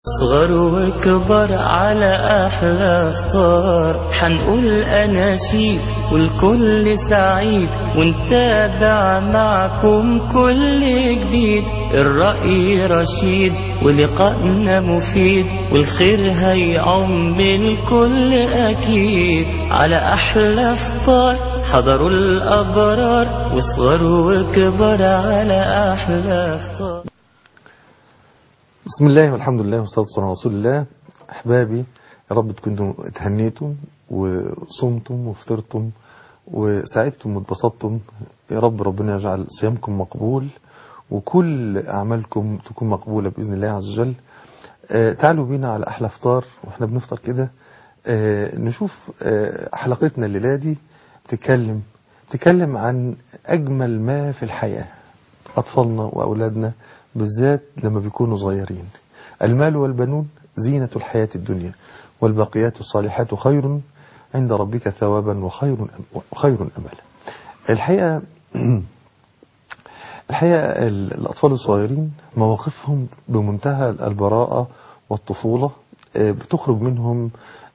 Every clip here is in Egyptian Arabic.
صغر وكبر على أحلى فطار حنقول أناشيد والكل سعيد ونتابع معكم كل جديد الرأي رشيد ولقائنا مفيد والخير هيعم الكل أكيد على أحلى فطار حضروا الأبرار وصغر وكبر على أحلى فطار بسم الله والحمد لله والصلاة والسلام على رسول الله أحبابي يا رب تكونوا اتهنيتم وصمتم وفطرتم وسعدتم واتبسطتم يا رب ربنا يجعل صيامكم مقبول وكل أعمالكم تكون مقبولة بإذن الله عز وجل آه تعالوا بينا على أحلى فطار وإحنا بنفطر كده آه نشوف آه حلقتنا الليلة دي تتكلم تتكلم عن أجمل ما في الحياة أطفالنا وأولادنا بالذات لما بيكونوا صغيرين المال والبنون زينة الحياة الدنيا والباقيات الصالحات خير عند ربك ثوابا وخير وخير أملا الحقيقة الحقيقة الأطفال الصغيرين مواقفهم بمنتهى البراءة والطفولة بتخرج منهم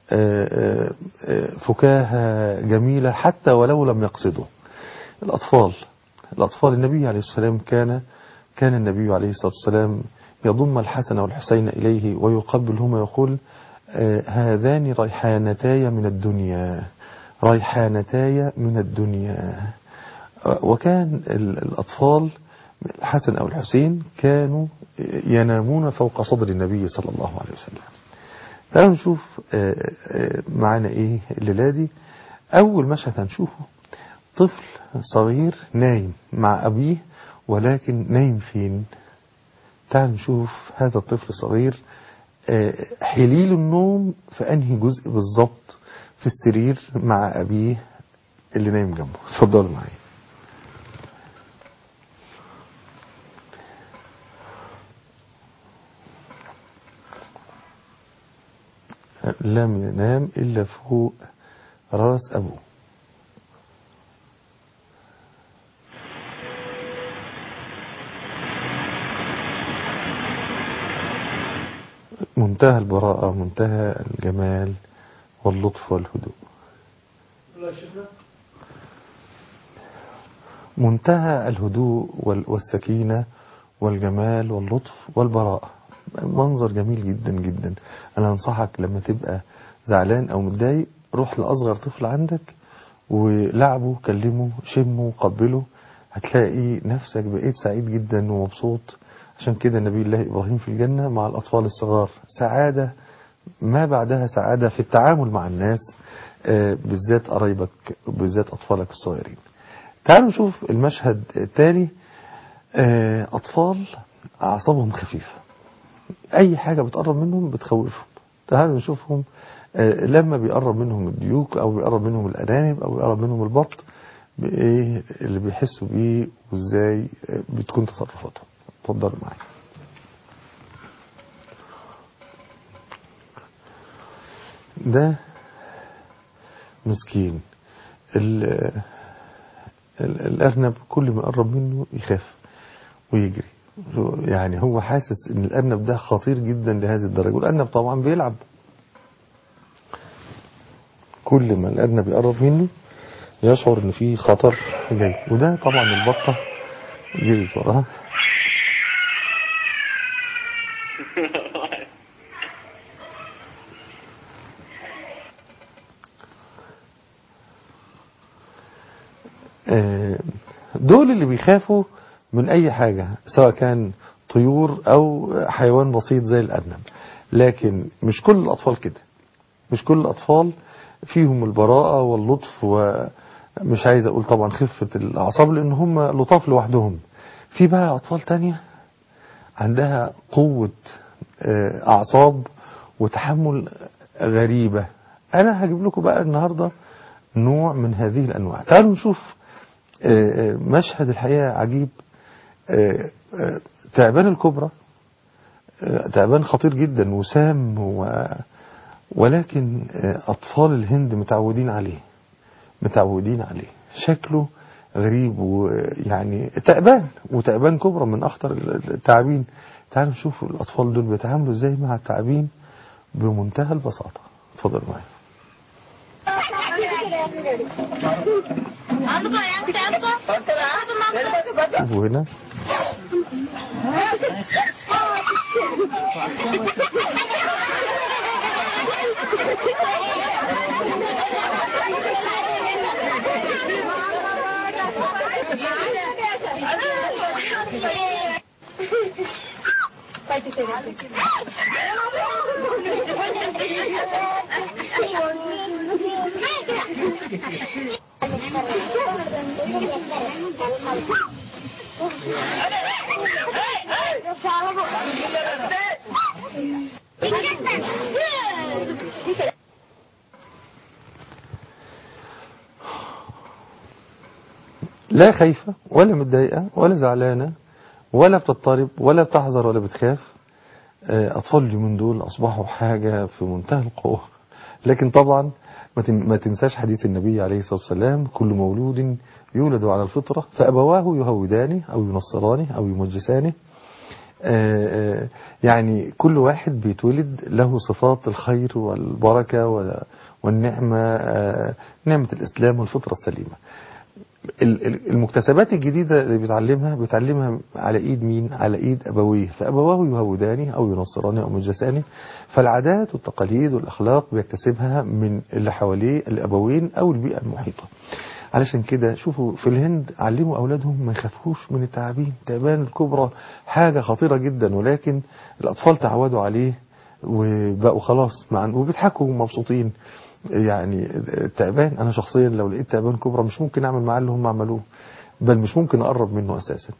فكاهة جميلة حتى ولو لم يقصدوا الأطفال الأطفال النبي عليه السلام كان كان النبي عليه الصلاة والسلام يضم الحسن والحسين إليه ويقبلهما ويقول هذان ريحانتاي من الدنيا ريحانتاي من الدنيا وكان الأطفال الحسن أو الحسين كانوا ينامون فوق صدر النبي صلى الله عليه وسلم تعالوا نشوف معنا ايه الليلة دي أول مشهد هنشوفه طفل صغير نايم مع أبيه ولكن نايم فين تعال نشوف هذا الطفل الصغير حليل النوم في أنهي جزء بالظبط في السرير مع أبيه اللي نايم جنبه اتفضلوا معايا لم ينام إلا فوق راس أبوه منتهى البراءة منتهى الجمال واللطف والهدوء منتهى الهدوء والسكينة والجمال واللطف والبراءة منظر جميل جدا جدا أنا أنصحك لما تبقى زعلان أو متضايق روح لأصغر طفل عندك ولعبه كلمه شمه قبله هتلاقي نفسك بقيت سعيد جدا ومبسوط عشان كده نبي الله إبراهيم في الجنة مع الأطفال الصغار سعادة ما بعدها سعادة في التعامل مع الناس بالذات قرايبك بالذات أطفالك الصغيرين تعالوا نشوف المشهد التالي أطفال أعصابهم خفيفة أي حاجة بتقرب منهم بتخوفهم تعالوا نشوفهم لما بيقرب منهم الديوك أو بيقرب منهم الأرانب أو بيقرب منهم البط بإيه اللي بيحسوا بيه وإزاي بتكون تصرفاتهم اتفضلوا معايا ده مسكين ال ال الأرنب كل ما يقرب منه يخاف ويجري يعني هو حاسس ان الأرنب ده خطير جدا لهذه الدرجة والأرنب طبعا بيلعب كل ما الأرنب يقرب منه يشعر ان في خطر جاي وده طبعا البطة جريت وراها دول اللي بيخافوا من أي حاجة سواء كان طيور أو حيوان بسيط زي الأرنب لكن مش كل الأطفال كده مش كل الأطفال فيهم البراءة واللطف ومش عايز أقول طبعا خفة الأعصاب لأن هم لطاف لوحدهم في بقى أطفال تانية عندها قوة أعصاب وتحمل غريبة أنا هجيب لكم بقى النهاردة نوع من هذه الأنواع تعالوا نشوف مشهد الحقيقة عجيب تعبان الكبرى تعبان خطير جدا وسام و ولكن أطفال الهند متعودين عليه متعودين عليه شكله غريب ويعني تعبان وتعبان كبرى من أخطر التعابين تعالوا نشوف الأطفال دول بيتعاملوا ازاي مع التعابين بمنتهى البساطة اتفضل معايا شوفوا هنا لا خايفة ولا متضايقة ولا زعلانة ولا بتضطرب ولا بتحذر ولا بتخاف آه، أطفال اليومين دول أصبحوا حاجة في منتهى القوة لكن طبعا ما تن- ما تنساش حديث النبي عليه الصلاة والسلام كل مولود يولد على الفطرة فأبواه يهودانه أو ينصرانه أو يمجسانه آه، آه، يعني كل واحد بيتولد له صفات الخير والبركة وال- والنعمة آه، نعمة الإسلام والفطرة السليمة ال- ال- المكتسبات الجديدة اللي بيتعلمها بيتعلمها على ايد مين على ايد ابويه فابواه يهودانه او ينصرانه او مجسانه فالعادات والتقاليد والاخلاق بيكتسبها من اللي حواليه الابوين او البيئة المحيطة علشان كده شوفوا في الهند علموا اولادهم ما يخافوش من التعابين التعبان الكبرى حاجة خطيرة جدا ولكن الاطفال تعودوا عليه وبقوا خلاص مع وبيضحكوا ومبسوطين يعني التعبان انا شخصيا لو لقيت تعبان كبرى مش ممكن اعمل معاه اللي هم عملوه بل مش ممكن اقرب منه اساسا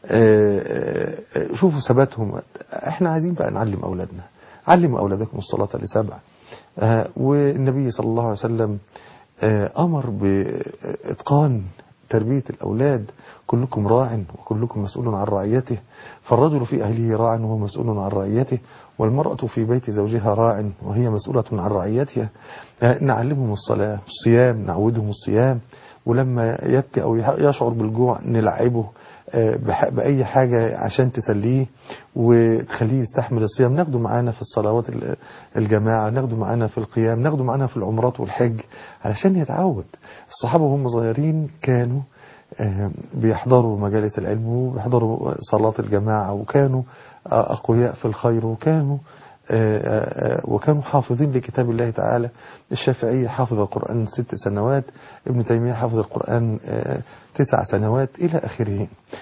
آه، آه، شوفوا ثباتهم احنا عايزين بقى نعلم اولادنا علموا اولادكم الصلاه لسبع آه، والنبي صلى الله عليه وسلم آه، امر باتقان تربيه الاولاد كلكم راع وكلكم مسؤول عن رعيته فالرجل في اهله راع وهو مسؤول عن رعيته والمراه في بيت زوجها راع وهي مسؤوله عن رعيتها آه، نعلمهم الصلاه الصيام نعودهم الصيام ولما يبكي او يح- يشعر بالجوع نلعبه آه، بح- بأي حاجة عشان تسليه وتخليه يستحمل الصيام ناخده معانا في الصلوات ال- الجماعة ناخده معانا في القيام ناخده معانا في العمرات والحج علشان يتعود الصحابة وهم صغيرين كانوا آه، بيحضروا مجالس العلم وبيحضروا صلاة الجماعة وكانوا آه، أقوياء في الخير وكانوا آه، آه، وكانوا حافظين لكتاب الله تعالى الشافعي حافظ القرآن ست سنوات ابن تيمية حافظ القرآن آه، تسع سنوات إلى آخره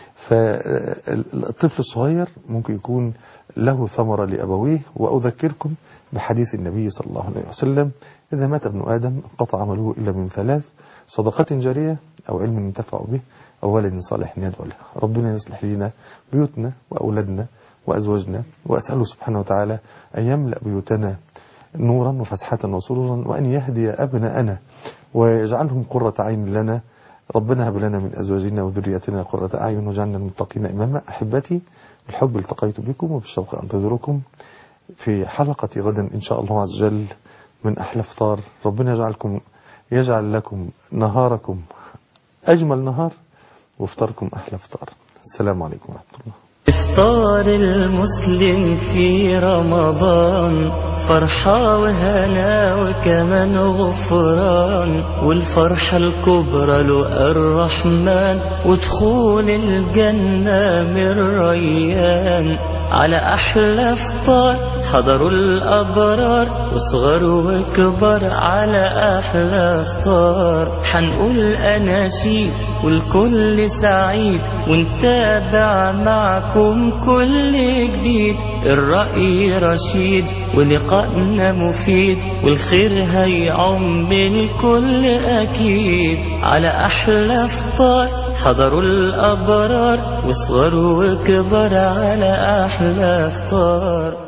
فالطفل الصغير ممكن يكون له ثمرة لأبويه وأذكركم بحديث النبي صلى الله عليه وسلم إذا مات ابن آدم قطع عمله إلا من ثلاث صدقة جارية أو علم ينتفع به أو ولد صالح يدعو له ربنا يصلح لنا بيوتنا وأولادنا وأزواجنا وأسأله سبحانه وتعالى أن يملأ بيوتنا نورا وفسحة وسرورا وأن يهدي أبناءنا ويجعلهم قرة عين لنا ربنا هب لنا من أزواجنا وذرياتنا قرة أعين وجعلنا المتقين إماما أحبتي بالحب التقيت بكم وبالشوق أنتظركم في حلقة غدا إن شاء الله عز وجل من أحلى فطار ربنا يجعلكم يجعل لكم نهاركم أجمل نهار وفطاركم أحلى فطار السلام عليكم ورحمة الله إفطار المسلم في رمضان فرحة وهنا وكمان غفران والفرحة الكبرى له الرحمن ودخول الجنة من ريان على أحلى فطار حضروا الأبرار وصغر وكبر على أحلى فطار حنقول أناشيد والكل سعيد ونتابع معكم كل جديد الرأي رشيد ولقائنا مفيد والخير هيعم الكل أكيد على أحلى فطار حضروا الأبرار وصغر وكبر على أحلى فطار